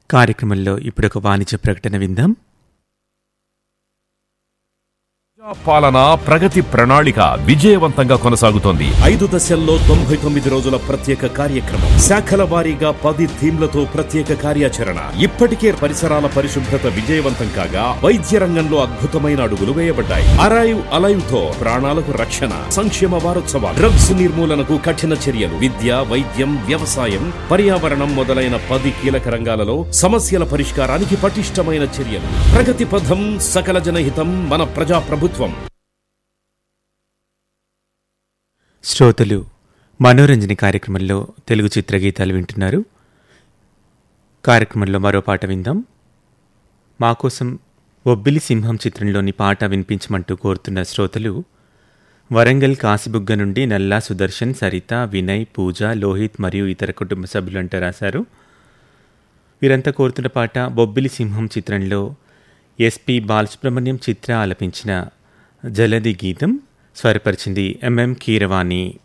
కార్యక్రమంలో ఇప్పుడొక వాణిజ్య ప్రకటన విందాం పాలన ప్రగతి ప్రణాళిక విజయవంతంగా కొనసాగుతోంది ఐదు దశల్లో తొంభై తొమ్మిది రోజుల ప్రత్యేక కార్యక్రమం శాఖల వారీగా పది థీమ్లతో ప్రత్యేక కార్యాచరణ ఇప్పటికే పరిసరాల పరిశుభ్రత విజయవంతం కాగా వైద్య రంగంలో అద్భుతమైన అడుగులు వేయబడ్డాయి అరైవ్ అలైవ్ తో ప్రాణాలకు రక్షణ సంక్షేమ వారోత్సవాలు డ్రగ్స్ నిర్మూలనకు కఠిన చర్యలు విద్య వైద్యం వ్యవసాయం పర్యావరణం మొదలైన పది కీలక రంగాలలో సమస్యల పరిష్కారానికి పటిష్టమైన చర్యలు ప్రగతి పథం సకల జనహితం మన ప్రజా ప్రభుత్వం శ్రోతలు మనోరంజన కార్యక్రమంలో తెలుగు చిత్రగీతాలు వింటున్నారు కార్యక్రమంలో మరో పాట విందాం మా కోసం ఒబ్బిలి సింహం చిత్రంలోని పాట వినిపించమంటూ కోరుతున్న శ్రోతలు వరంగల్ కాసిబుగ్గ నుండి నల్లా సుదర్శన్ సరిత వినయ్ పూజ లోహిత్ మరియు ఇతర కుటుంబ సభ్యులంతా రాశారు వీరంతా కోరుతున్న పాట బొబ్బిలి సింహం చిత్రంలో ఎస్పి బాలసుబ్రహ్మణ్యం చిత్ర ఆలపించిన జలది గీతం స్వరపరిచింది ఎంఎం కీరవాణి